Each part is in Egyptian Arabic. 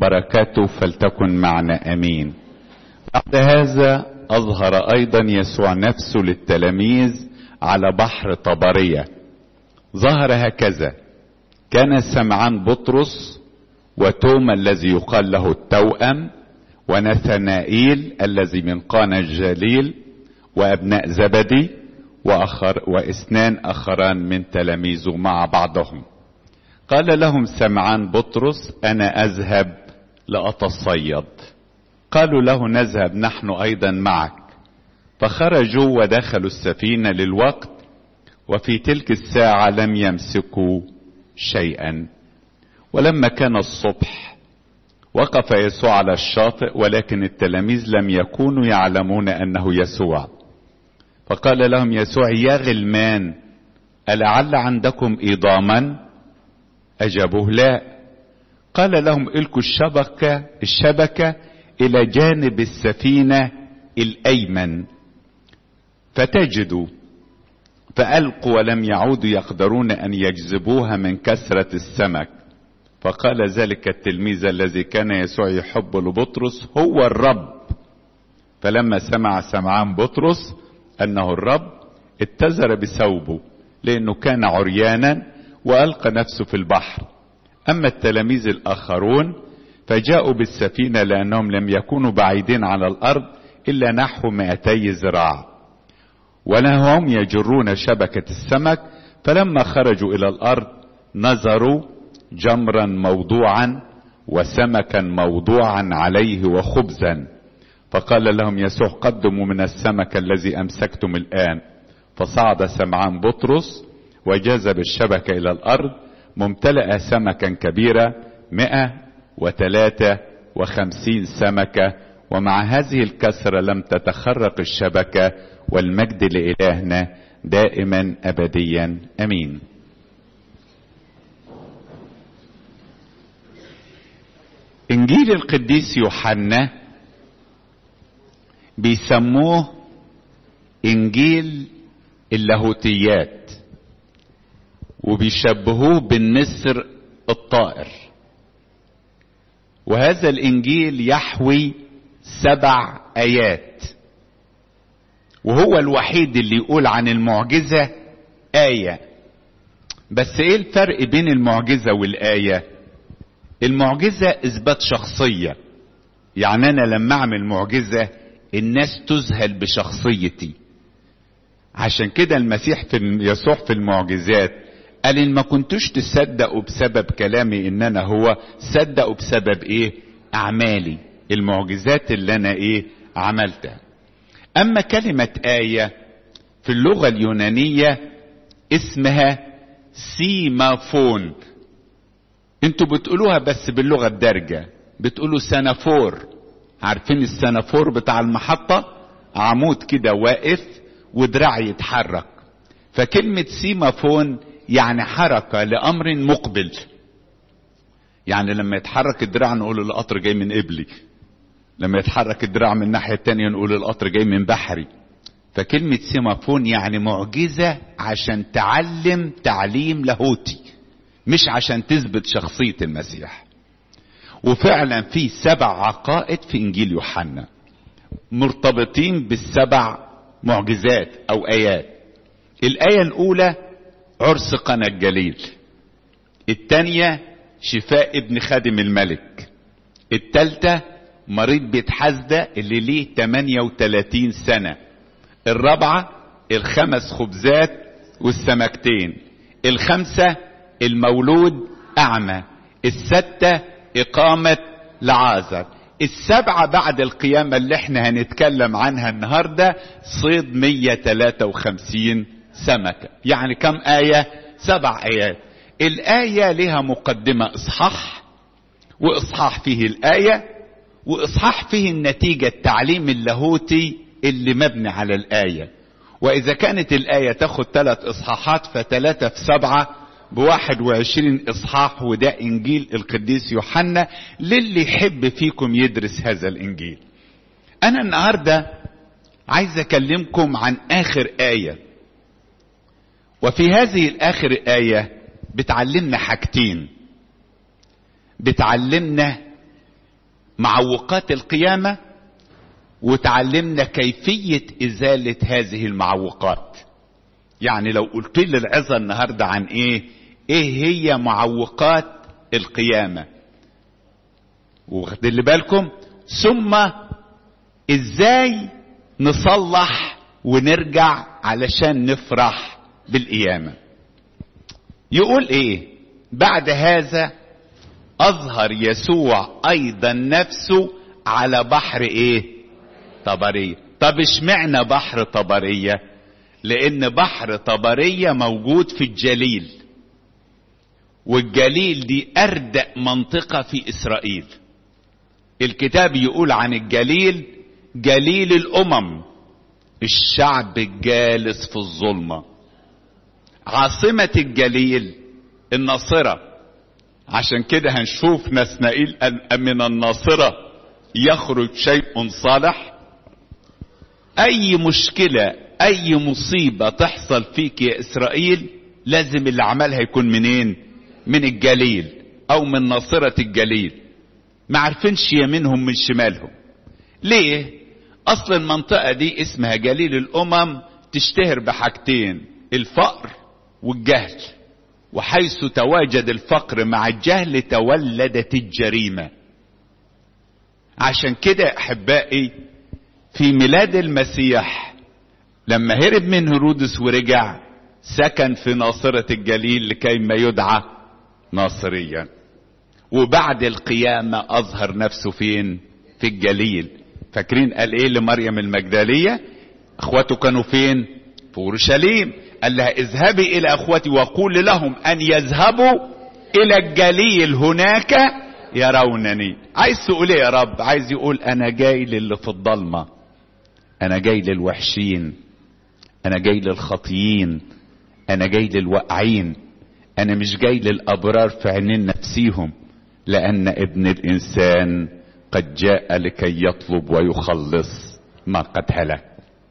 بركاته فلتكن معنا امين بعد هذا اظهر ايضا يسوع نفسه للتلاميذ على بحر طبريه ظهر هكذا كان سمعان بطرس وتوما الذي يقال له التوأم ونثنائيل الذي من قانا الجليل وابناء زبدي واخر واثنان اخران من تلاميذه مع بعضهم قال لهم سمعان بطرس انا اذهب لاتصيد قالوا له نذهب نحن ايضا معك فخرجوا ودخلوا السفينه للوقت وفي تلك الساعه لم يمسكوا شيئا ولما كان الصبح وقف يسوع على الشاطئ ولكن التلاميذ لم يكونوا يعلمون انه يسوع فقال لهم يسوع يا غلمان ألعل عندكم إيضاما أجابوه لا قال لهم الكوا الشبكة الشبكة إلى جانب السفينة الأيمن فتجدوا فألقوا ولم يعودوا يقدرون أن يجذبوها من كثرة السمك فقال ذلك التلميذ الذي كان يسوع يحب لبطرس هو الرب فلما سمع سمعان بطرس انه الرب اتزر بثوبه لانه كان عريانا والقى نفسه في البحر اما التلاميذ الاخرون فجاءوا بالسفينه لانهم لم يكونوا بعيدين على الارض الا نحو مائتي ذراع ولهم يجرون شبكه السمك فلما خرجوا الى الارض نظروا جمرا موضوعا وسمكا موضوعا عليه وخبزا فقال لهم يسوع قدموا من السمك الذي امسكتم الان فصعد سمعان بطرس وجذب الشبكة الى الارض ممتلئة سمكا كبيرة مئة وثلاثة وخمسين سمكة ومع هذه الكسرة لم تتخرق الشبكة والمجد لإلهنا دائما أبديا أمين إنجيل القديس يوحنا بيسموه انجيل اللاهوتيات وبيشبهوه بالنسر الطائر وهذا الانجيل يحوي سبع ايات وهو الوحيد اللي يقول عن المعجزه ايه بس ايه الفرق بين المعجزه والايه المعجزه اثبات شخصيه يعني انا لما اعمل معجزه الناس تذهل بشخصيتي عشان كده المسيح في يسوع في المعجزات قال ان ما كنتوش تصدقوا بسبب كلامي ان انا هو صدقوا بسبب ايه اعمالي المعجزات اللي انا ايه عملتها اما كلمة آية في اللغة اليونانية اسمها سيمافون انتوا بتقولوها بس باللغة الدارجة بتقولوا سنافور عارفين السنافور بتاع المحطة عمود كده واقف ودراع يتحرك فكلمة سيمافون يعني حركة لأمر مقبل يعني لما يتحرك الدراع نقول القطر جاي من قبلي لما يتحرك الدراع من الناحية التانية نقول القطر جاي من بحري فكلمة سيمافون يعني معجزة عشان تعلم تعليم لاهوتي مش عشان تثبت شخصية المسيح وفعلا في سبع عقائد في انجيل يوحنا مرتبطين بالسبع معجزات او ايات الايه الاولى عرس قنا الجليل الثانيه شفاء ابن خادم الملك الثالثه مريض بيت حزدة اللي ليه 38 سنة الرابعة الخمس خبزات والسمكتين الخمسة المولود أعمى الستة إقامة لعازر السبعة بعد القيامة اللي احنا هنتكلم عنها النهاردة صيد 153 سمكة يعني كم آية سبع آيات الآية لها مقدمة إصحاح وإصحاح فيه الآية وإصحاح فيه النتيجة التعليم اللاهوتي اللي مبني على الآية وإذا كانت الآية تاخد ثلاث إصحاحات فثلاثة في سبعة بواحد وعشرين إصحاح وده إنجيل القديس يوحنا للي يحب فيكم يدرس هذا الإنجيل أنا النهاردة عايز أكلمكم عن آخر آية وفي هذه الآخر آية بتعلمنا حاجتين بتعلمنا معوقات القيامة وتعلمنا كيفية ازالة هذه المعوقات يعني لو قلت لي العظة النهاردة عن ايه ايه هي معوقات القيامة واخد اللي بالكم ثم ازاي نصلح ونرجع علشان نفرح بالقيامة يقول ايه بعد هذا اظهر يسوع ايضا نفسه على بحر ايه طبرية طب اشمعنى بحر طبرية لان بحر طبرية موجود في الجليل والجليل دي اردأ منطقة في اسرائيل الكتاب يقول عن الجليل جليل الامم الشعب الجالس في الظلمة عاصمة الجليل الناصرة عشان كده هنشوف نسنائيل من الناصرة يخرج شيء صالح اي مشكلة اي مصيبة تحصل فيك يا اسرائيل لازم اللي عملها يكون منين من الجليل او من ناصرة الجليل ما عارفينش يمينهم من شمالهم ليه اصل المنطقة دي اسمها جليل الامم تشتهر بحاجتين الفقر والجهل وحيث تواجد الفقر مع الجهل تولدت الجريمة عشان كده احبائي في ميلاد المسيح لما هرب من هرودس ورجع سكن في ناصرة الجليل لكي ما يدعى ناصريا وبعد القيامة اظهر نفسه فين في الجليل فاكرين قال ايه لمريم المجدلية اخواته كانوا فين في اورشليم قال لها اذهبي الى اخوتي وقول لهم ان يذهبوا الى الجليل هناك يرونني عايز تقول ايه يا رب عايز يقول انا جاي للي في الضلمة انا جاي للوحشين انا جاي للخاطيين انا جاي للواقعين انا مش جاي للابرار في عينين نفسيهم لان ابن الانسان قد جاء لكي يطلب ويخلص ما قد هلك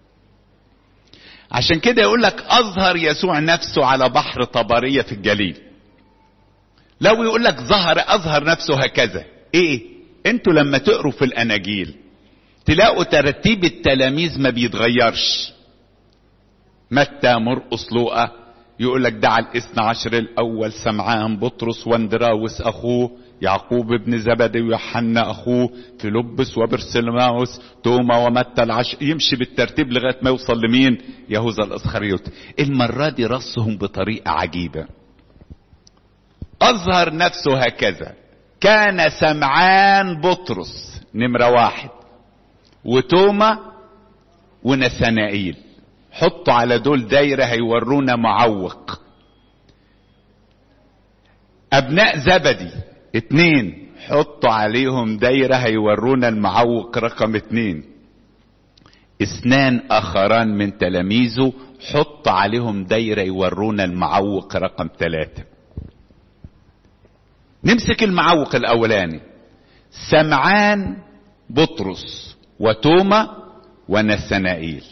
عشان كده يقول لك اظهر يسوع نفسه على بحر طبرية في الجليل لو يقول لك ظهر اظهر نفسه هكذا ايه انتوا لما تقروا في الاناجيل تلاقوا ترتيب التلاميذ ما بيتغيرش متى مرقس لوقا يقول لك دعا الاثنى عشر الاول سمعان بطرس واندراوس اخوه يعقوب ابن زبدي ويوحنا اخوه فيلبس وبرسلماوس توما ومتى العش يمشي بالترتيب لغايه ما يوصل لمين يهوذا الاسخريوت المره دي رصهم بطريقه عجيبه اظهر نفسه هكذا كان سمعان بطرس نمره واحد وتوما ونسنائيل حطوا على دول دايره هيورونا معوق ابناء زبدي اتنين حطوا عليهم دايرة هيورونا المعوق رقم اتنين اثنان اخران من تلاميذه حط عليهم دايرة يورونا المعوق رقم ثلاثة نمسك المعوق الاولاني سمعان بطرس وتوما ونسنائيل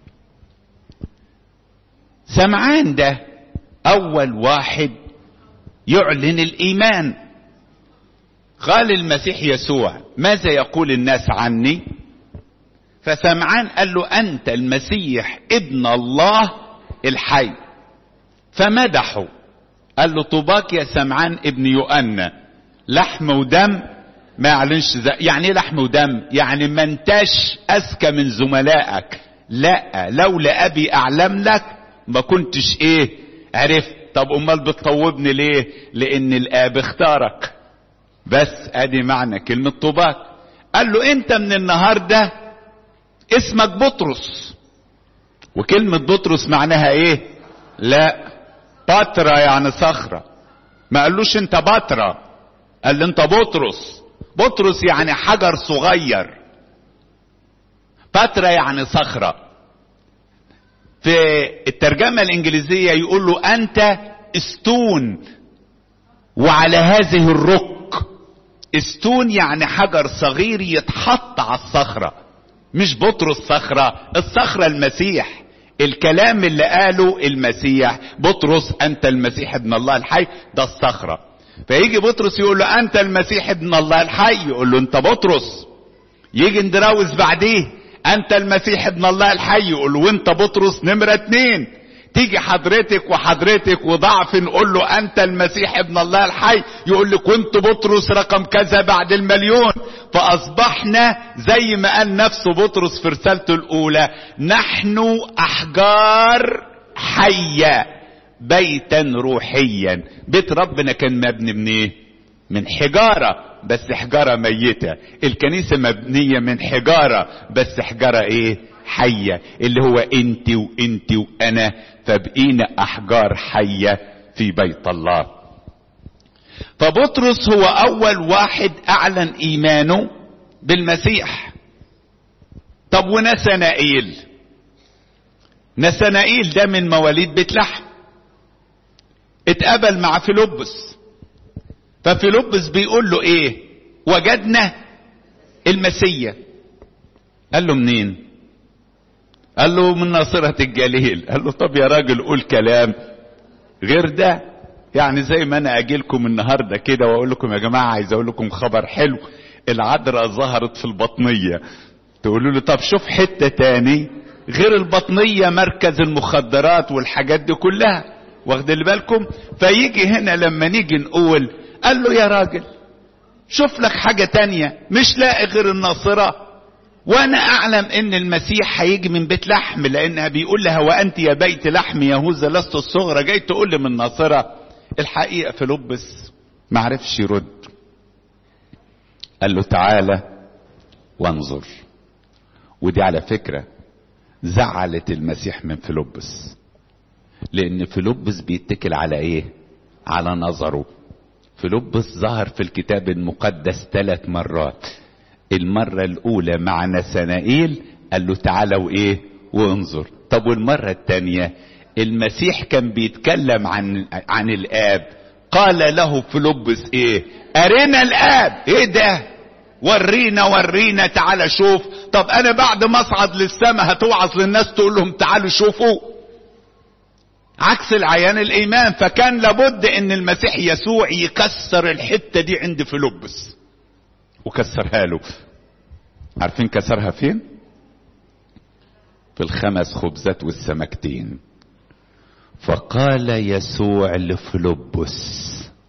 سمعان ده اول واحد يعلن الايمان قال المسيح يسوع ماذا يقول الناس عني فسمعان قال له انت المسيح ابن الله الحي فمدحه قال له طوباك يا سمعان ابن يؤنى لحم ودم ما يعلنش يعني ايه لحم ودم يعني ما انتش اذكى من زملائك لا لولا ابي اعلم لك ما كنتش ايه عرفت طب امال بتطوبني ليه لان الاب اختارك بس ادي معنى كلمة طوباك قال له انت من النهاردة اسمك بطرس وكلمة بطرس معناها ايه لا بطرة يعني صخرة ما قالوش انت بطرة قال له انت بطرس بطرس يعني حجر صغير بطرة يعني صخرة في الترجمة الانجليزية يقول له انت استون وعلى هذه الرك استون يعني حجر صغير يتحط على الصخرة مش بطرس صخرة الصخرة المسيح الكلام اللي قاله المسيح بطرس انت المسيح ابن الله الحي ده الصخرة فيجي بطرس يقول له انت المسيح ابن الله الحي يقول له انت بطرس يجي اندراوس بعديه انت المسيح ابن الله الحي يقول له وانت بطرس نمرة اتنين تيجي حضرتك وحضرتك وضعف نقول له انت المسيح ابن الله الحي يقول لك كنت بطرس رقم كذا بعد المليون فاصبحنا زي ما قال نفسه بطرس في رسالته الاولى نحن احجار حيه بيتا روحيا بيت ربنا كان مبني من ايه من حجاره بس حجاره ميته الكنيسه مبنيه من حجاره بس حجاره ايه حيه اللي هو انت وانت وانا فبقينا احجار حيه في بيت الله فبطرس هو اول واحد اعلن ايمانه بالمسيح طب ونسنائيل نسنائيل ده من مواليد بيت لحم اتقابل مع فيلبس ففيلبس بيقول له ايه وجدنا المسيا قال له منين قال له من ناصرة الجليل قال له طب يا راجل قول كلام غير ده يعني زي ما انا اجي لكم النهارده كده واقول لكم يا جماعه عايز اقول لكم خبر حلو العذراء ظهرت في البطنيه تقولوا له طب شوف حته تاني غير البطنيه مركز المخدرات والحاجات دي كلها واخد بالكم فيجي هنا لما نيجي نقول قال له يا راجل شوف لك حاجة تانية مش لاقي غير الناصرة وانا اعلم ان المسيح هيجي من بيت لحم لانها بيقول لها وانت يا بيت لحم يهوذا لست الصغرى جاي تقول لي من ناصرة الحقيقة فيلبس ما عرفش يرد قال له تعالى وانظر ودي على فكرة زعلت المسيح من فيلبس لان فيلبس بيتكل على ايه على نظره فيلبس ظهر في الكتاب المقدس ثلاث مرات المرة الاولى مع نسنائيل قال له تعالى وايه وانظر طب والمرة الثانية المسيح كان بيتكلم عن عن الاب قال له فيلبس ايه ارنا الاب ايه ده ورينا ورينا تعالى شوف طب انا بعد ما اصعد للسماء هتوعظ للناس تقول لهم تعالوا شوفوا عكس العيان الايمان فكان لابد ان المسيح يسوع يكسر الحته دي عند فيلبس وكسرها له عارفين كسرها فين في الخمس خبزات والسمكتين فقال يسوع لفيلبس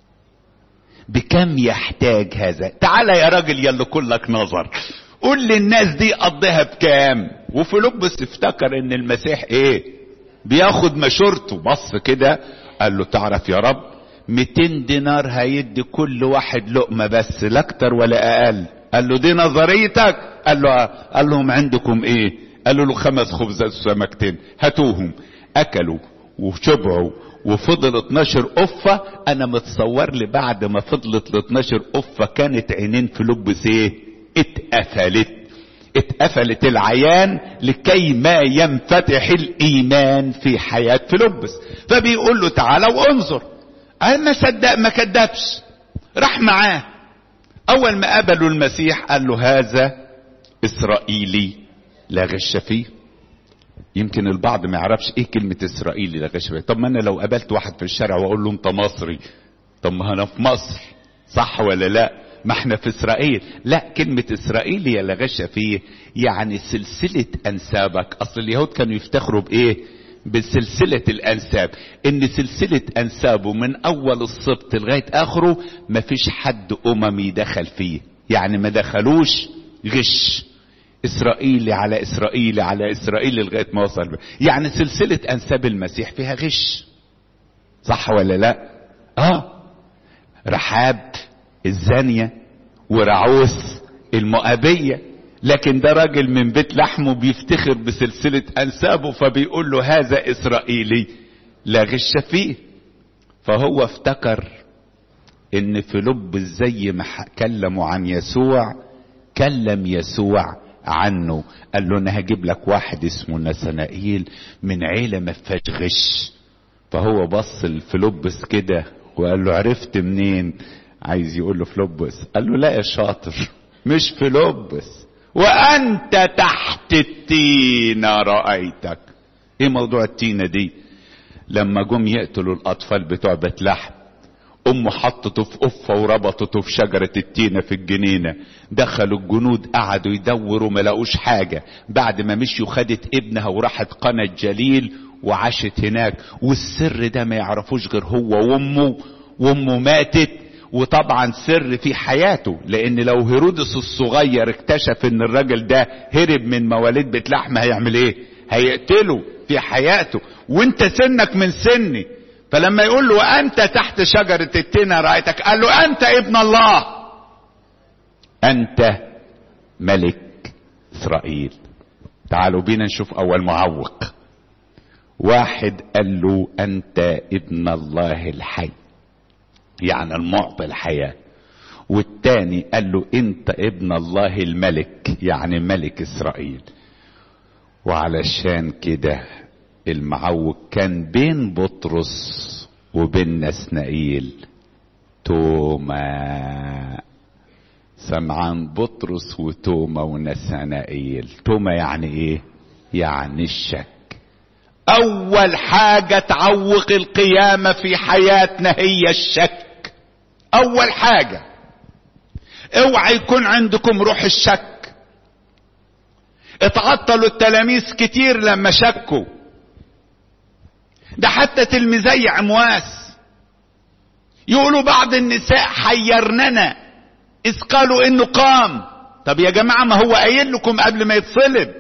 بكم يحتاج هذا تعال يا راجل يلا كلك نظر قول للناس دي قضيها بكام وفيلبس افتكر ان المسيح ايه بياخد مشورته بص كده قال له تعرف يا رب 200 دينار هيدي كل واحد لقمة بس لا اكتر ولا اقل قال له دي نظريتك قال له قال لهم عندكم ايه قالوا له خمس خبزات وسمكتين هاتوهم اكلوا وشبعوا وفضل 12 قفة انا متصور لي بعد ما فضلت ال 12 قفة كانت عينين في لبس ايه اتقفلت اتقفلت العيان لكي ما ينفتح الايمان في حياة فيلبس فبيقول له تعالى وانظر قال ما صدق ما كدبش راح معاه اول ما قابلوا المسيح قال له هذا اسرائيلي لا غش فيه يمكن البعض ما يعرفش ايه كلمة اسرائيلي لا غش فيه طب ما انا لو قابلت واحد في الشارع واقول له انت مصري طب ما انا في مصر صح ولا لا ما احنا في اسرائيل لا كلمة اسرائيل هي لا غش فيه يعني سلسلة انسابك اصل اليهود كانوا يفتخروا بايه بسلسلة الانساب ان سلسلة انسابه من اول السبط لغاية اخره ما فيش حد اممي دخل فيه يعني ما دخلوش غش اسرائيلي على اسرائيلي على اسرائيلي لغاية ما وصل يعني سلسلة انساب المسيح فيها غش صح ولا لا اه رحاب الزانية ورعوس المؤابية لكن ده راجل من بيت لحمه بيفتخر بسلسلة أنسابه فبيقول له هذا إسرائيلي لا غش فيه فهو افتكر ان فيلب زي ما كلموا عن يسوع كلم يسوع عنه قال له انا هجيب لك واحد اسمه نسنائيل من عيله ما فيهاش غش فهو بص لفيلبس كده وقال له عرفت منين عايز يقول له فلوبس قال له لا يا شاطر مش فلوبس وانت تحت التينة رأيتك ايه موضوع التينة دي لما جم يقتلوا الاطفال بتوع بيت لحم امه حطته في قفة وربطته في شجرة التينة في الجنينة دخلوا الجنود قعدوا يدوروا ما لقوش حاجة بعد ما مشيوا خدت ابنها وراحت قناة جليل وعاشت هناك والسر ده ما يعرفوش غير هو وامه وامه ماتت وطبعا سر في حياته لان لو هيرودس الصغير اكتشف ان الراجل ده هرب من مواليد بيت لحم هيعمل ايه هيقتله في حياته وانت سنك من سني فلما يقول له انت تحت شجرة التينة رأيتك قال له انت ابن الله انت ملك اسرائيل تعالوا بينا نشوف اول معوق واحد قال له انت ابن الله الحي يعني المعطي الحياة والتاني قال له انت ابن الله الملك يعني ملك اسرائيل وعلشان كده المعوج كان بين بطرس وبين نسنائيل توما سمعان بطرس وتوما ونسنائيل توما يعني ايه يعني الشك اول حاجة تعوق القيامة في حياتنا هي الشك اول حاجة اوعى يكون عندكم روح الشك اتعطلوا التلاميذ كتير لما شكوا ده حتى تلميذي عمواس يقولوا بعض النساء حيرننا اذ قالوا انه قام طب يا جماعة ما هو قايل لكم قبل ما يتصلب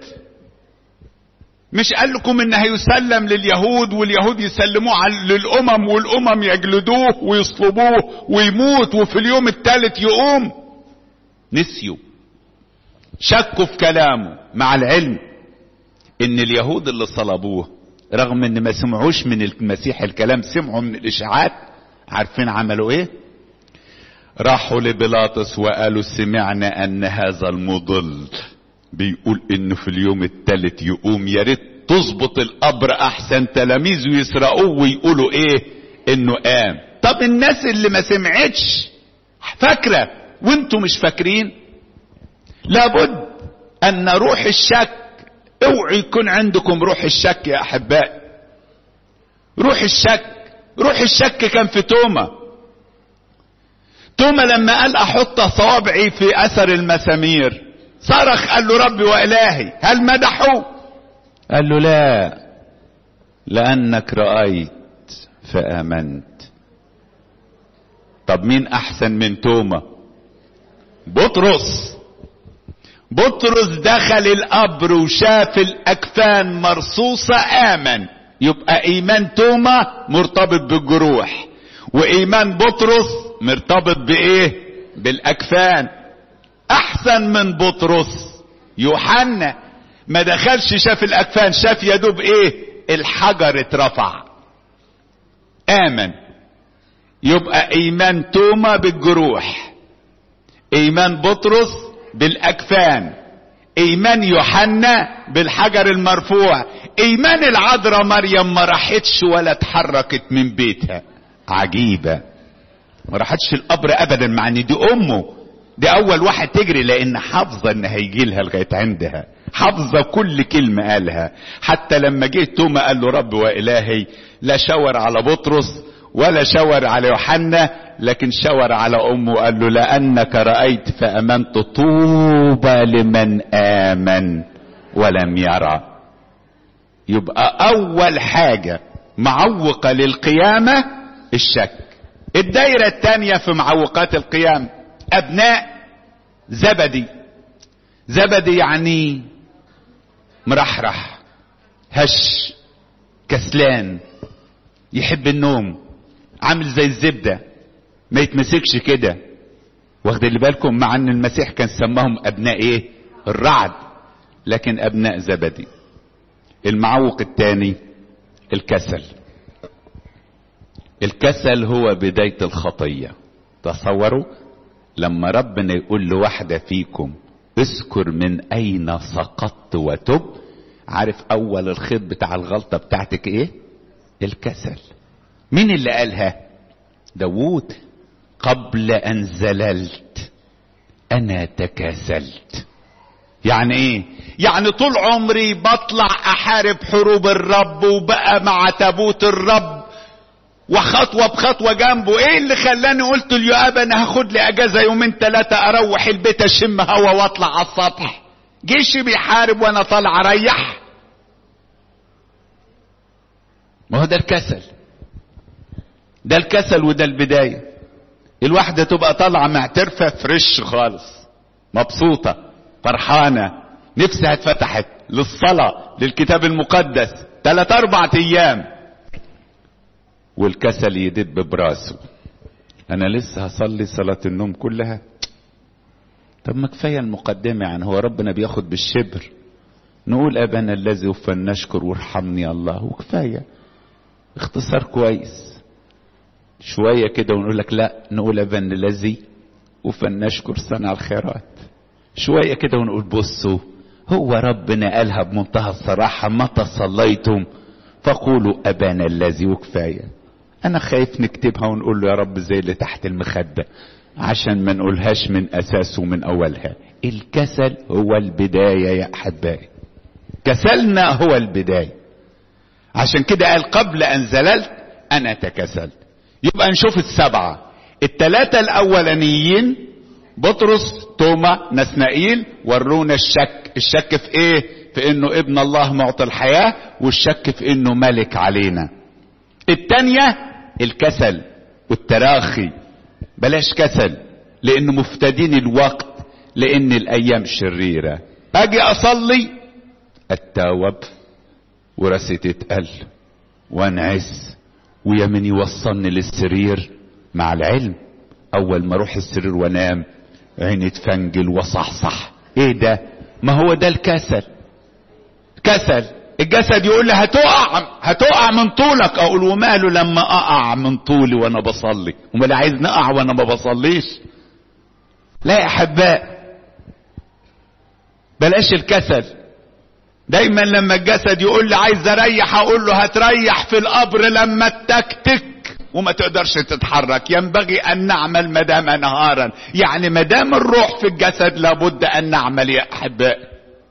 مش قال لكم ان هيسلم لليهود واليهود يسلموه للامم والامم يجلدوه ويصلبوه ويموت وفي اليوم الثالث يقوم نسيوا شكوا في كلامه مع العلم ان اليهود اللي صلبوه رغم ان ما سمعوش من المسيح الكلام سمعوا من الاشاعات عارفين عملوا ايه راحوا لبيلاطس وقالوا سمعنا ان هذا المضل بيقول انه في اليوم الثالث يقوم يا ريت تظبط القبر احسن تلاميذه يسرقوه ويقولوا ايه انه قام طب الناس اللي ما سمعتش فاكره وانتوا مش فاكرين لابد ان روح الشك اوعوا يكون عندكم روح الشك يا احبائي روح الشك روح الشك كان في توما توما لما قال احط صوابعي في اثر المسامير صرخ قال له ربي والهي هل مدحوا قال له لا لانك رايت فامنت طب مين احسن من توما بطرس بطرس دخل القبر وشاف الاكفان مرصوصة امن يبقى ايمان توما مرتبط بالجروح وايمان بطرس مرتبط بايه بالاكفان احسن من بطرس يوحنا ما دخلش شاف الاكفان شاف يدوب ايه الحجر اترفع امن يبقى ايمان توما بالجروح ايمان بطرس بالاكفان ايمان يوحنا بالحجر المرفوع ايمان العذراء مريم ما راحتش ولا اتحركت من بيتها عجيبة ما راحتش القبر ابدا مع ان دي امه دي اول واحد تجري لان حافظه ان هيجي لها لغايه عندها حافظه كل كلمه قالها حتى لما جه توما قال له رب والهي لا شاور على بطرس ولا شاور على يوحنا لكن شاور على امه وقال له لانك رايت فامنت طوبى لمن امن ولم يرى يبقى اول حاجه معوقه للقيامه الشك الدايره الثانيه في معوقات القيامه ابناء زبدي زبدي يعني مرحرح هش كسلان يحب النوم عامل زي الزبدة ما يتمسكش كده واخد اللي بالكم مع ان المسيح كان سماهم ابناء ايه الرعد لكن ابناء زبدي المعوق الثاني الكسل الكسل هو بداية الخطية تصوروا لما ربنا يقول لواحدة فيكم اذكر من اين سقطت وتب عارف اول الخيط بتاع الغلطة بتاعتك ايه الكسل مين اللي قالها داوود قبل ان زللت انا تكاسلت يعني ايه يعني طول عمري بطلع احارب حروب الرب وبقى مع تابوت الرب وخطوة بخطوة جنبه ايه اللي خلاني قلت ليؤاب انا هاخد لي اجازة يومين ثلاثة اروح البيت اشم هوا واطلع على السطح جيشي بيحارب وانا طالع اريح ما هو ده الكسل ده الكسل وده البداية الواحدة تبقى طالعة معترفة فريش خالص مبسوطة فرحانة نفسها اتفتحت للصلاة للكتاب المقدس ثلاث اربع ايام والكسل يدب براسه انا لسه هصلي صلاة النوم كلها طب ما كفاية المقدمة يعني هو ربنا بياخد بالشبر نقول ابانا الذي وفلنشكر وارحمني الله وكفاية اختصار كويس شوية كده ونقول لك لا نقول ابانا الذي وفلنشكر صنع الخيرات شوية كده ونقول بصوا هو ربنا قالها بمنتهى الصراحة متى صليتم فقولوا أبانا الذي وكفاية أنا خايف نكتبها ونقول له يا رب زي اللي تحت المخدة عشان ما نقولهاش من أساسه من أولها الكسل هو البداية يا أحبائي كسلنا هو البداية عشان كده قال قبل أن زللت أنا تكسلت يبقى نشوف السبعة التلاتة الأولانيين بطرس توما نسنائيل ورونا الشك الشك في ايه في انه ابن الله معطي الحياة والشك في انه ملك علينا التانية الكسل والتراخي بلاش كسل لانه مفتدين الوقت لان الايام شريرة اجي اصلي اتاوب وراسي تتقل وانعس ويمن يوصلني للسرير مع العلم اول ما اروح السرير وانام عيني تفنجل وصحصح ايه ده ما هو ده الكسل كسل الجسد يقول لي هتقع هتقع من طولك اقول وماله لما اقع من طولي وانا بصلي امال عايز نقع وانا ما بصليش لا يا احباء بلاش الكسل دايما لما الجسد يقول لي عايز اريح اقول له هتريح في القبر لما تكتك وما تقدرش تتحرك ينبغي ان نعمل مدام نهارا يعني مدام الروح في الجسد لابد ان نعمل يا احبائي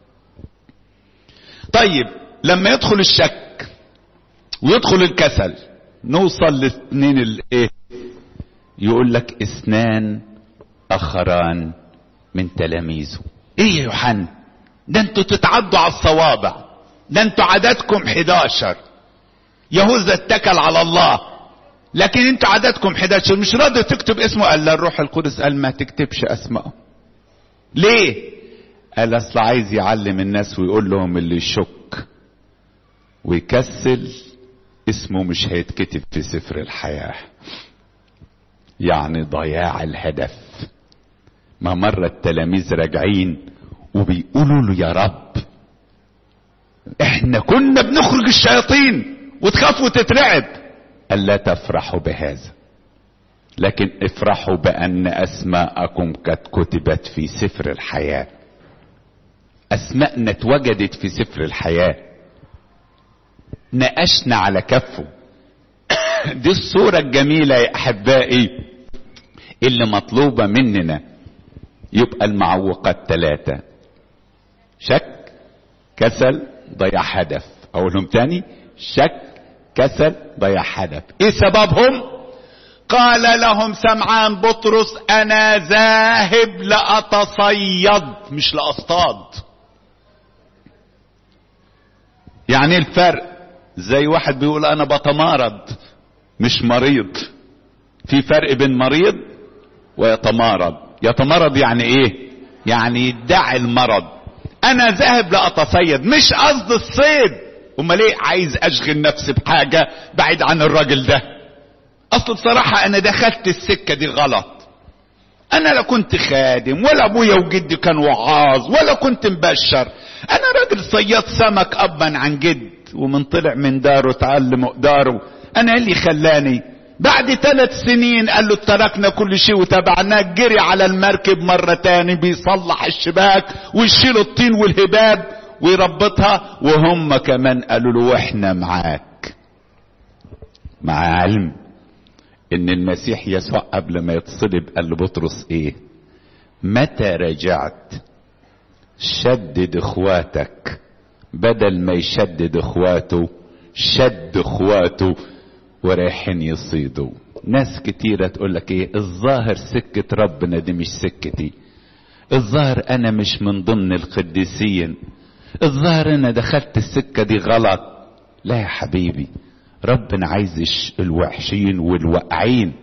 طيب لما يدخل الشك ويدخل الكسل نوصل لاثنين الايه يقول لك اثنان اخران من تلاميذه ايه يا يوحنا ده انتوا تتعدوا على الصوابع ده انتوا عددكم 11 يهوذا اتكل على الله لكن انتوا عددكم 11 مش راضي تكتب اسمه قال لا الروح القدس قال ما تكتبش اسمائه ليه قال اصل عايز يعلم الناس ويقول لهم اللي يشك ويكسل اسمه مش هيتكتب في سفر الحياة يعني ضياع الهدف ما مرة التلاميذ راجعين وبيقولوا له يا رب احنا كنا بنخرج الشياطين وتخاف وتترعب قال لا تفرحوا بهذا لكن افرحوا بان اسماءكم قد كتبت في سفر الحياه اسماءنا اتوجدت في سفر الحياه نقشنا على كفه دي الصوره الجميله يا احبائي اللي مطلوبه مننا يبقى المعوقات ثلاثه شك كسل ضياع هدف اقولهم تاني شك كسل ضياع هدف ايه سببهم قال لهم سمعان بطرس انا ذاهب لاتصيد مش لاصطاد يعني الفرق زي واحد بيقول انا بتمارض مش مريض في فرق بين مريض ويتمارض يتمرض يعني ايه يعني يدعي المرض انا ذاهب لاتصيد مش قصد الصيد امال ليه عايز اشغل نفسي بحاجه بعيد عن الراجل ده اصل بصراحه انا دخلت السكه دي غلط انا لا كنت خادم ولا ابويا وجدي كان وعاظ ولا كنت مبشر انا راجل صياد سمك ابا عن جد ومن طلع من داره تعلم داره انا اللي خلاني بعد ثلاث سنين قال له تركنا كل شيء وتبعناه جري على المركب مرة تاني بيصلح الشباك ويشيل الطين والهباب ويربطها وهم كمان قالوا له واحنا معاك مع علم ان المسيح يسوع قبل ما يتصلب قال لبطرس ايه متى رجعت شدد اخواتك بدل ما يشدد اخواته شد اخواته ورايحين يصيدوا ناس كتيرة تقول لك ايه الظاهر سكة ربنا دي مش سكتي الظاهر انا مش من ضمن القديسين الظاهر انا دخلت السكة دي غلط لا يا حبيبي ربنا عايز الوحشين والواقعين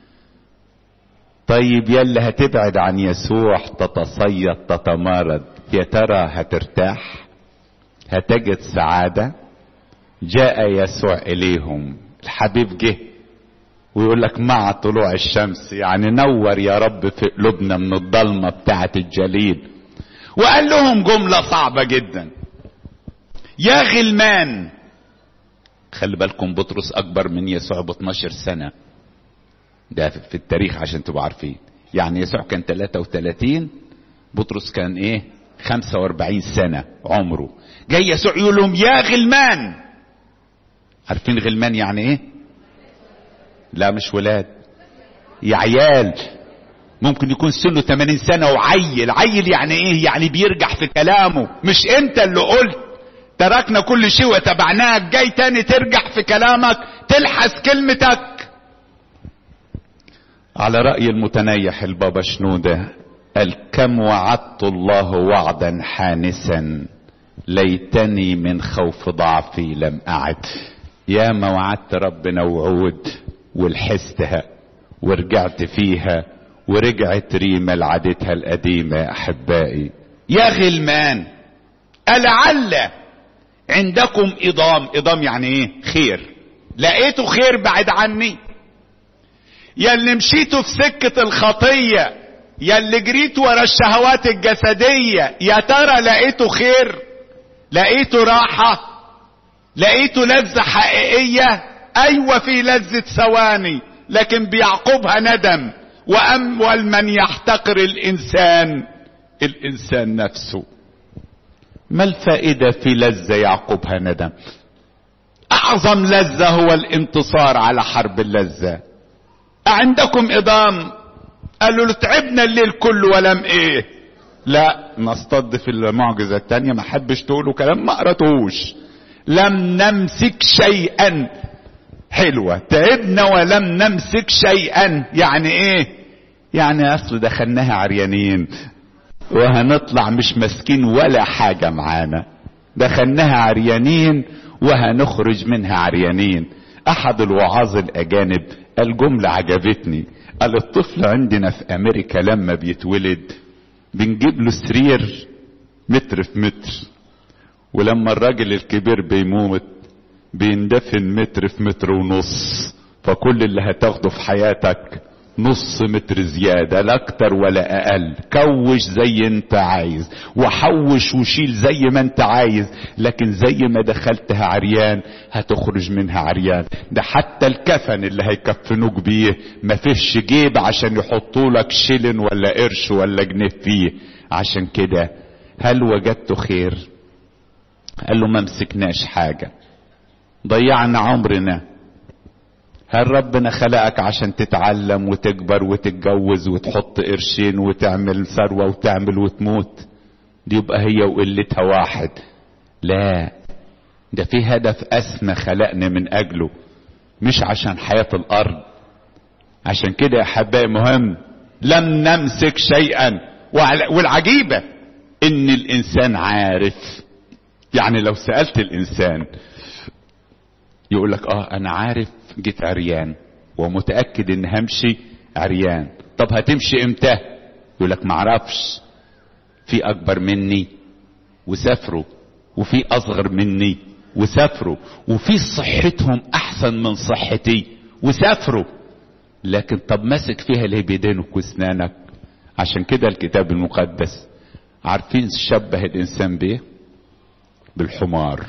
طيب يلا هتبعد عن يسوع تتصيد تتمارض يا ترى هترتاح هتجد سعادة جاء يسوع إليهم الحبيب جه ويقول لك مع طلوع الشمس يعني نور يا رب في قلوبنا من الضلمة بتاعة الجليل وقال لهم جملة صعبة جدا يا غلمان خلي بالكم بطرس أكبر من يسوع ب 12 سنة ده في التاريخ عشان تبقوا عارفين يعني يسوع كان 33 بطرس كان ايه 45 سنة عمره جاي يسوع يقول لهم يا غلمان عارفين غلمان يعني ايه لا مش ولاد يا عيال ممكن يكون سنه 80 سنة وعيل عيل يعني ايه يعني بيرجع في كلامه مش انت اللي قلت تركنا كل شيء وتبعناك جاي تاني ترجع في كلامك تلحس كلمتك على رأي المتنيح البابا شنودة قال كم وعدت الله وعدا حانسا ليتني من خوف ضعفي لم أعد يا ما وعدت ربنا وعود ولحستها ورجعت فيها ورجعت ريما لعادتها القديمة يا أحبائي يا غلمان ألعل عندكم إضام إضام يعني إيه خير لقيتوا خير بعد عني يا اللي مشيتوا في سكة الخطية يا اللي جريتوا ورا الشهوات الجسدية يا ترى لقيتوا خير لقيتوا راحة لقيتوا لذة حقيقية ايوه في لذة ثواني لكن بيعقبها ندم وامول من يحتقر الانسان الانسان نفسه ما الفائدة في لذة يعقبها ندم اعظم لذة هو الانتصار على حرب اللذة عندكم اضام قالوا له تعبنا الليل كله ولم ايه لا نصطد في المعجزة التانية ما حبش تقولوا كلام ما قرأتوش لم نمسك شيئا حلوة تعبنا ولم نمسك شيئا يعني ايه يعني اصل دخلناها عريانين وهنطلع مش ماسكين ولا حاجة معانا دخلناها عريانين وهنخرج منها عريانين احد الوعاظ الاجانب قال جملة عجبتني قال الطفل عندنا في امريكا لما بيتولد بنجيب له سرير متر في متر ولما الراجل الكبير بيموت بيندفن متر في متر ونص فكل اللي هتاخده في حياتك نص متر زيادة لا اكتر ولا اقل كوش زي انت عايز وحوش وشيل زي ما انت عايز لكن زي ما دخلتها عريان هتخرج منها عريان ده حتى الكفن اللي هيكفنوك بيه ما فيش جيب عشان يحطوا لك شلن ولا قرش ولا جنيه فيه عشان كده هل وجدت خير قال له ما مسكناش حاجة ضيعنا عمرنا هل ربنا خلقك عشان تتعلم وتكبر وتتجوز وتحط قرشين وتعمل ثروة وتعمل وتموت دي يبقى هي وقلتها واحد لا ده في هدف أسمى خلقنا من أجله مش عشان حياة الأرض عشان كده يا حبايبي مهم لم نمسك شيئا والعجيبة ان الانسان عارف يعني لو سألت الانسان يقول لك اه انا عارف جيت عريان ومتأكد ان همشي عريان طب هتمشي امتى يقول لك معرفش في اكبر مني وسافروا وفي اصغر مني وسافروا وفي صحتهم احسن من صحتي وسافروا لكن طب ماسك فيها ليه بيدينك واسنانك عشان كده الكتاب المقدس عارفين شبه الانسان بايه بالحمار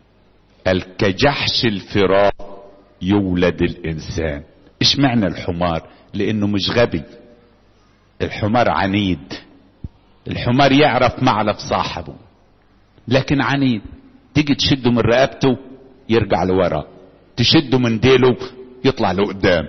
الكجحش الفراق يولد الانسان ايش معنى الحمار لانه مش غبي الحمار عنيد الحمار يعرف معلف صاحبه لكن عنيد تيجي تشده من رقبته يرجع لورا تشده من ديله يطلع لقدام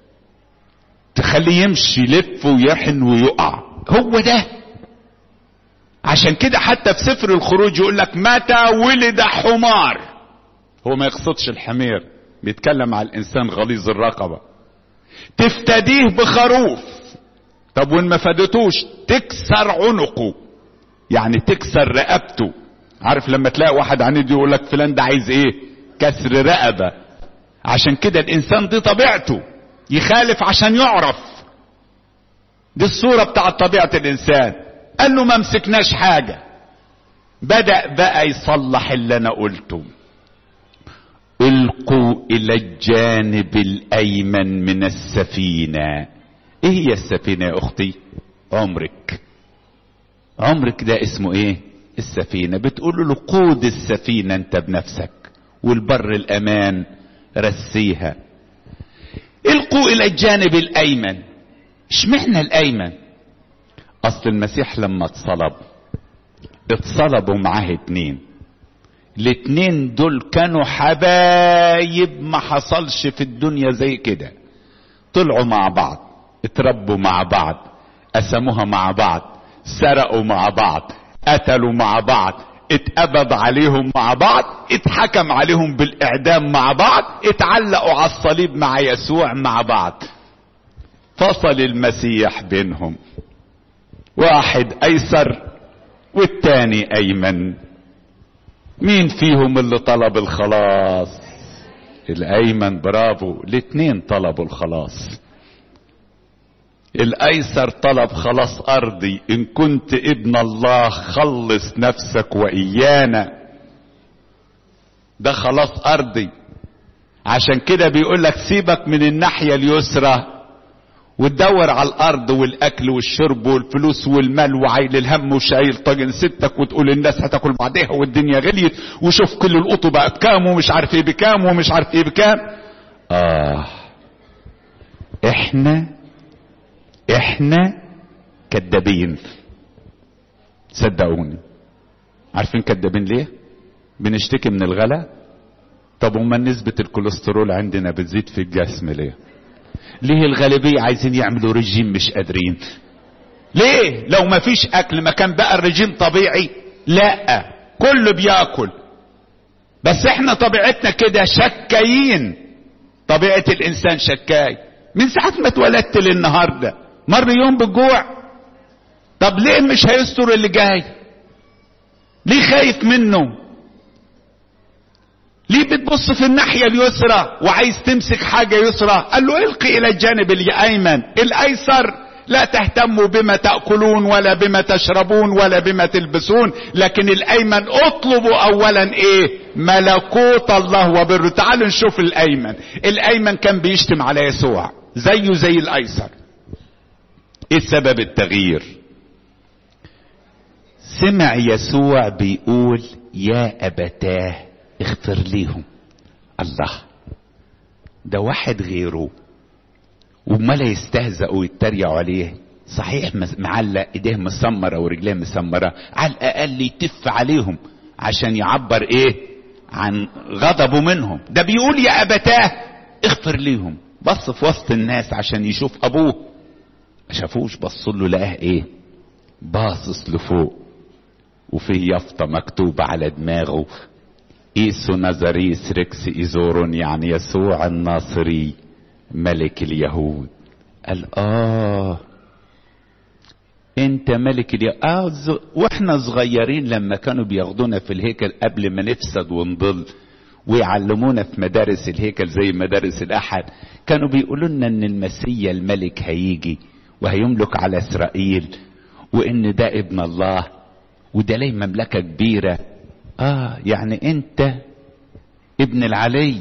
تخليه يمشي يلف ويحن ويقع هو ده عشان كده حتى في سفر الخروج يقول لك متى ولد حمار هو ما يقصدش الحمير بيتكلم على الانسان غليظ الرقبة تفتديه بخروف طب وان ما فادتوش تكسر عنقه يعني تكسر رقبته عارف لما تلاقي واحد عنيد يقول لك فلان ده عايز ايه كسر رقبة عشان كده الانسان دي طبيعته يخالف عشان يعرف دي الصورة بتاعت طبيعة الانسان قال له ما مسكناش حاجة بدأ بقى يصلح اللي انا قلته القوا الى الجانب الايمن من السفينة ايه هي السفينة يا اختي عمرك عمرك ده اسمه ايه السفينة بتقول له قود السفينة انت بنفسك والبر الامان رسيها القوا الى الجانب الايمن اشمعنى الايمن اصل المسيح لما اتصلب اتصلبوا معاه اتنين الاتنين دول كانوا حبايب ما حصلش في الدنيا زي كده طلعوا مع بعض اتربوا مع بعض قسموها مع بعض سرقوا مع بعض قتلوا مع بعض اتقبض عليهم مع بعض اتحكم عليهم بالاعدام مع بعض اتعلقوا على الصليب مع يسوع مع بعض فصل المسيح بينهم واحد ايسر والتاني ايمن مين فيهم اللي طلب الخلاص الايمن برافو الاتنين طلبوا الخلاص الايسر طلب خلاص ارضي ان كنت ابن الله خلص نفسك وايانا ده خلاص ارضي عشان كده بيقول لك سيبك من الناحيه اليسرى وتدور على الارض والاكل والشرب والفلوس والمال وعيل الهم وشايل طاجن ستك وتقول الناس هتاكل بعضيها والدنيا غليت وشوف كل القطو بقى بكام ومش عارف ايه بكام ومش عارف ايه بكام اه احنا احنا كدابين صدقوني عارفين كدابين ليه بنشتكي من الغلا طب وما نسبة الكوليسترول عندنا بتزيد في الجسم ليه ليه الغالبية عايزين يعملوا رجيم مش قادرين ليه لو ما فيش اكل ما كان بقى الرجيم طبيعي لا كله بياكل بس احنا طبيعتنا كده شكايين طبيعة الانسان شكاي من ساعة ما اتولدت للنهاردة مر يوم بالجوع طب ليه مش هيستر اللي جاي ليه خايف منه ليه بتبص في الناحية اليسرى وعايز تمسك حاجة يسرى قال له القي الى الجانب الايمن الايسر لا تهتموا بما تأكلون ولا بما تشربون ولا بما تلبسون لكن الايمن اطلبوا اولا ايه ملكوت الله وبره تعالوا نشوف الايمن الايمن كان بيشتم على يسوع زيه زي الايسر ايه سبب التغيير سمع يسوع بيقول يا ابتاه اغفر ليهم الله ده واحد غيره وامال يستهزئوا ويتريقوا عليه صحيح معلق ايديه مسمرة ورجليه مسمرة على الاقل يتف عليهم عشان يعبر ايه عن غضبه منهم ده بيقول يا ابتاه اغفر ليهم بص في وسط الناس عشان يشوف ابوه ما شافوش بصوا له لقاه ايه باصص لفوق وفيه يافطه مكتوبه على دماغه ايسو نظريس ريكس ايزورون يعني يسوع الناصري ملك اليهود قال اه انت ملك اليهود اه ز... واحنا صغيرين لما كانوا بياخدونا في الهيكل قبل ما نفسد ونضل ويعلمونا في مدارس الهيكل زي مدارس الاحد كانوا بيقولوا لنا ان المسيا الملك هيجي وهيملك على اسرائيل وان ده ابن الله وده ليه مملكة كبيرة اه يعني انت ابن العلي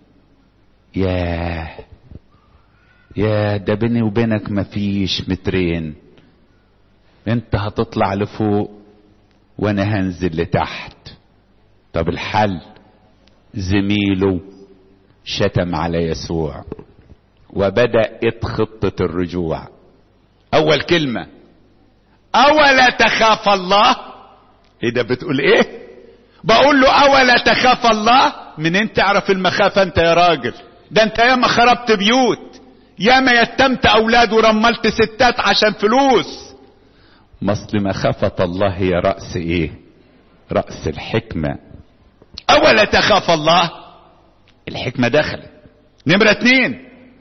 ياه يا ده بيني وبينك مفيش مترين انت هتطلع لفوق وانا هنزل لتحت طب الحل زميله شتم على يسوع وبدأت خطة الرجوع اول كلمة اولا تخاف الله ايه ده بتقول ايه بقول له اولا تخاف الله منين تعرف المخافة انت يا راجل ده انت ياما خربت بيوت ياما يتمت اولاد ورملت ستات عشان فلوس مصل مخافة الله هي رأس ايه رأس الحكمة اولا تخاف الله الحكمة دخلت نمرة اتنين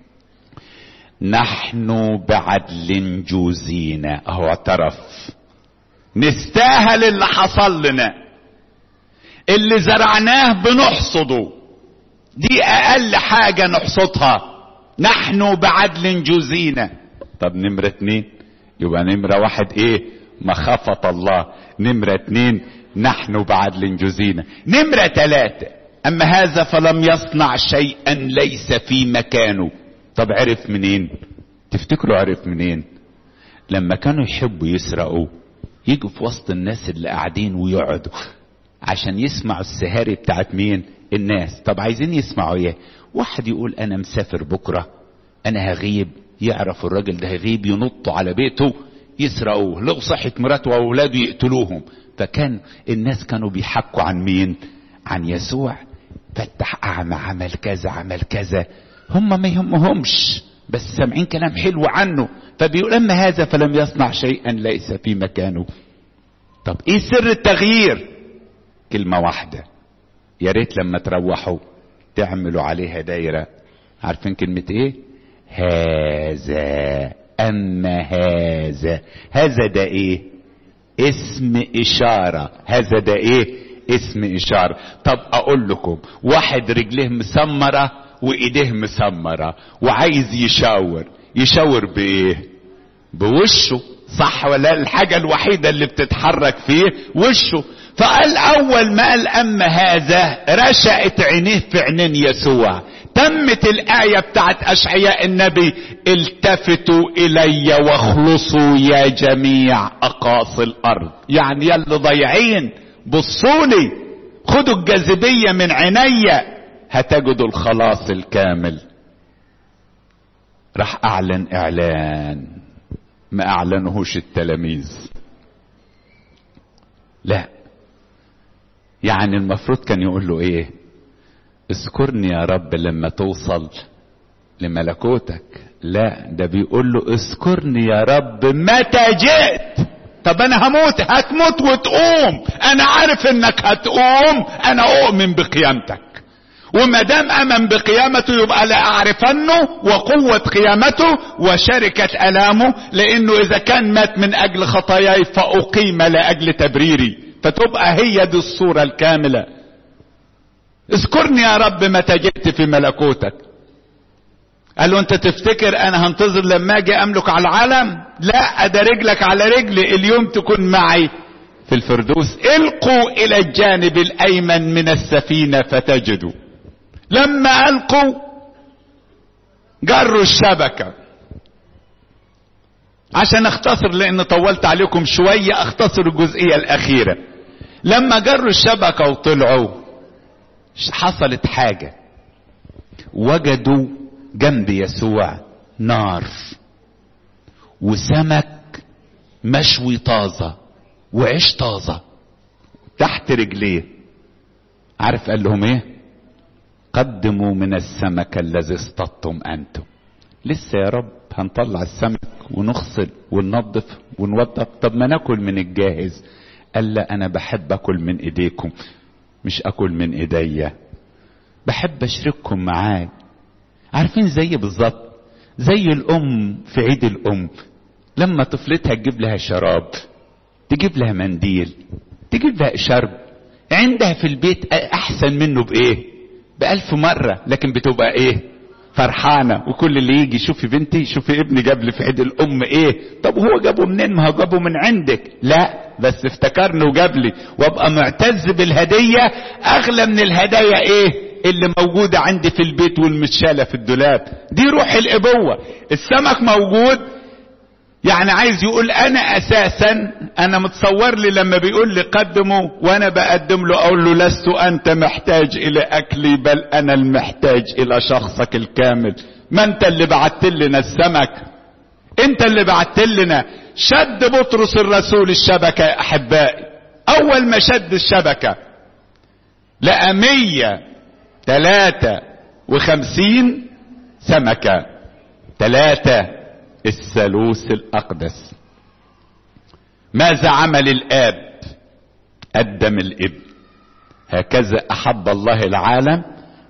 نحن بعدل جوزينا اهو اعترف نستاهل اللي حصل لنا اللي زرعناه بنحصده دي اقل حاجة نحصدها نحن بعدل جوزينا طب نمرة اتنين يبقى نمرة واحد ايه مخافة الله نمرة اتنين نحن بعدل جوزينا نمرة تلاتة اما هذا فلم يصنع شيئا ليس في مكانه طب عرف منين تفتكروا عرف منين لما كانوا يحبوا يسرقوا يجوا في وسط الناس اللي قاعدين ويقعدوا عشان يسمعوا السهاري بتاعت مين الناس طب عايزين يسمعوا ايه واحد يقول انا مسافر بكرة انا هغيب يعرف الراجل ده هيغيب ينطوا على بيته يسرقوه لو صحت مراته واولاده يقتلوهم فكان الناس كانوا بيحكوا عن مين عن يسوع فتح اعمى عمل كذا عمل كذا هم ما يهمهمش بس سامعين كلام حلو عنه فبيقول اما هذا فلم يصنع شيئا ليس في مكانه طب ايه سر التغيير كلمة واحدة يا ريت لما تروحوا تعملوا عليها دايرة عارفين كلمة ايه هذا اما هذا هذا ده ايه اسم اشارة هذا ده ايه اسم اشارة طب اقول لكم واحد رجليه مسمرة وايديه مسمرة وعايز يشاور يشاور بايه بوشه صح ولا الحاجة الوحيدة اللي بتتحرك فيه وشه فقال اول ما قال اما هذا رشقت عينيه في عينين يسوع تمت الآية بتاعت أشعياء النبي التفتوا إلي واخلصوا يا جميع أقاصي الأرض يعني يا اللي ضايعين بصولي خدوا الجاذبية من عيني هتجدوا الخلاص الكامل راح أعلن إعلان ما أعلنهوش التلاميذ لا يعني المفروض كان يقول له ايه اذكرني يا رب لما توصل لملكوتك لا ده بيقول له اذكرني يا رب متى جئت طب انا هموت هتموت وتقوم انا عارف انك هتقوم انا اؤمن بقيامتك وما دام امن بقيامته يبقى لا اعرفنه وقوة قيامته وشركة الامه لانه اذا كان مات من اجل خطاياي فاقيم لاجل تبريري فتبقى هي دي الصورة الكاملة اذكرني يا رب متى جئت في ملكوتك قال له انت تفتكر انا هنتظر لما اجي املك على العالم لا ده رجلك على رجلي اليوم تكون معي في الفردوس القوا الى الجانب الايمن من السفينة فتجدوا لما القوا جروا الشبكة عشان اختصر لان طولت عليكم شوية اختصر الجزئية الاخيرة لما جروا الشبكة وطلعوا حصلت حاجة وجدوا جنب يسوع نار وسمك مشوي طازة وعيش طازة تحت رجليه عارف قال لهم ايه قدموا من السمك الذي اصطدتم انتم لسه يا رب هنطلع السمك ونغسل وننظف ونوضب طب ما ناكل من الجاهز قال لا انا بحب اكل من ايديكم مش اكل من ايديا بحب اشرككم معاي عارفين زي بالظبط زي الام في عيد الام لما طفلتها تجيب لها شراب تجيب لها منديل تجيب لها شرب عندها في البيت احسن منه بايه بألف مرة لكن بتبقى ايه فرحانة وكل اللي يجي شوفي بنتي شوفي ابني جاب لي في عيد الام ايه طب هو جابه منين ما هو جابه من عندك لا بس افتكرني وجاب لي وابقى معتز بالهدية اغلى من الهدايا ايه اللي موجودة عندي في البيت والمتشالة في الدولاب دي روح الابوة السمك موجود يعني عايز يقول انا اساسا انا متصور لي لما بيقول لي قدمه وانا بقدم له اقول له لست انت محتاج الى اكلي بل انا المحتاج الى شخصك الكامل ما انت اللي بعت لنا السمك انت اللي بعت لنا شد بطرس الرسول الشبكة يا احبائي اول ما شد الشبكة لقى مية تلاتة وخمسين سمكة تلاتة الثالوث الاقدس ماذا عمل الاب قدم الابن هكذا احب الله العالم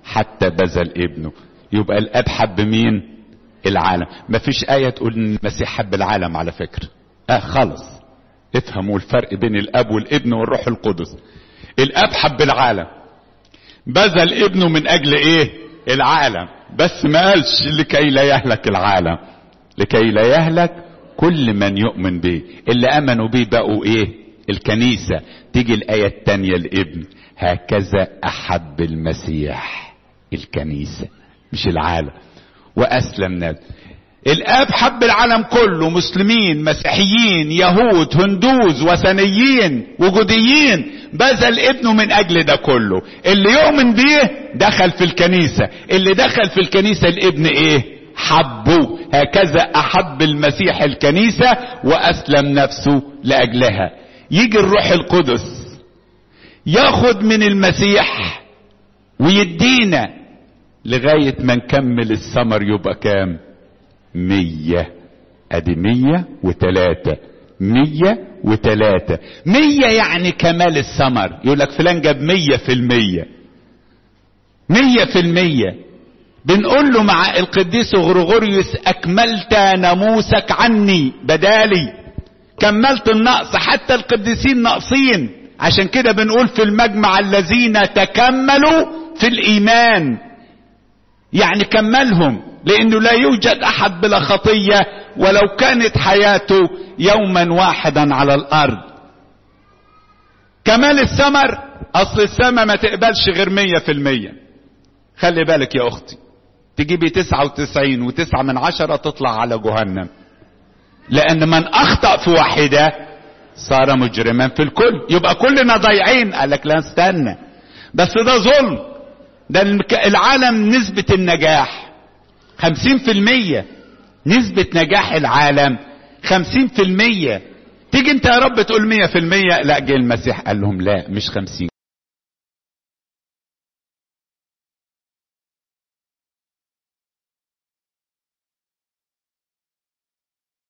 حتى بذل ابنه يبقى الاب حب مين العالم مفيش آية تقول ان المسيح حب العالم على فكرة اه خلص افهموا الفرق بين الاب والابن والروح القدس الاب حب العالم بذل ابنه من اجل ايه العالم بس ما قالش لكي لا يهلك العالم لكي لا يهلك كل من يؤمن به اللي امنوا به بقوا ايه الكنيسة تيجي الاية التانية الابن هكذا احب المسيح الكنيسة مش العالم واسلم نفسه الاب حب العالم كله مسلمين مسيحيين يهود هندوز وثنيين وجوديين بذل ابنه من اجل ده كله اللي يؤمن بيه دخل في الكنيسة اللي دخل في الكنيسة الابن ايه حبه هكذا احب المسيح الكنيسة واسلم نفسه لاجلها يجي الروح القدس ياخد من المسيح ويدينا لغاية ما نكمل الثمر يبقى كام مية ادي مية وتلاتة مية وتلاتة مية يعني كمال الثمر يقول لك فلان جاب مية في المية مية في المية بنقول له مع القديس غرغوريوس اكملت ناموسك عني بدالي كملت النقص حتى القديسين ناقصين عشان كده بنقول في المجمع الذين تكملوا في الايمان يعني كملهم لانه لا يوجد احد بلا خطية ولو كانت حياته يوما واحدا على الارض كمال الثمر اصل السماء ما تقبلش غير مية في المية خلي بالك يا اختي تجيبي تسعة وتسعين وتسعة من عشرة تطلع على جهنم لان من اخطأ في واحدة صار مجرما في الكل يبقى كلنا ضايعين قال لك لا استنى بس ده ظلم ده العالم نسبة النجاح خمسين في المية نسبة نجاح العالم خمسين في المية تيجي انت يا رب تقول مية في المية لا جه المسيح قال لهم لا مش خمسين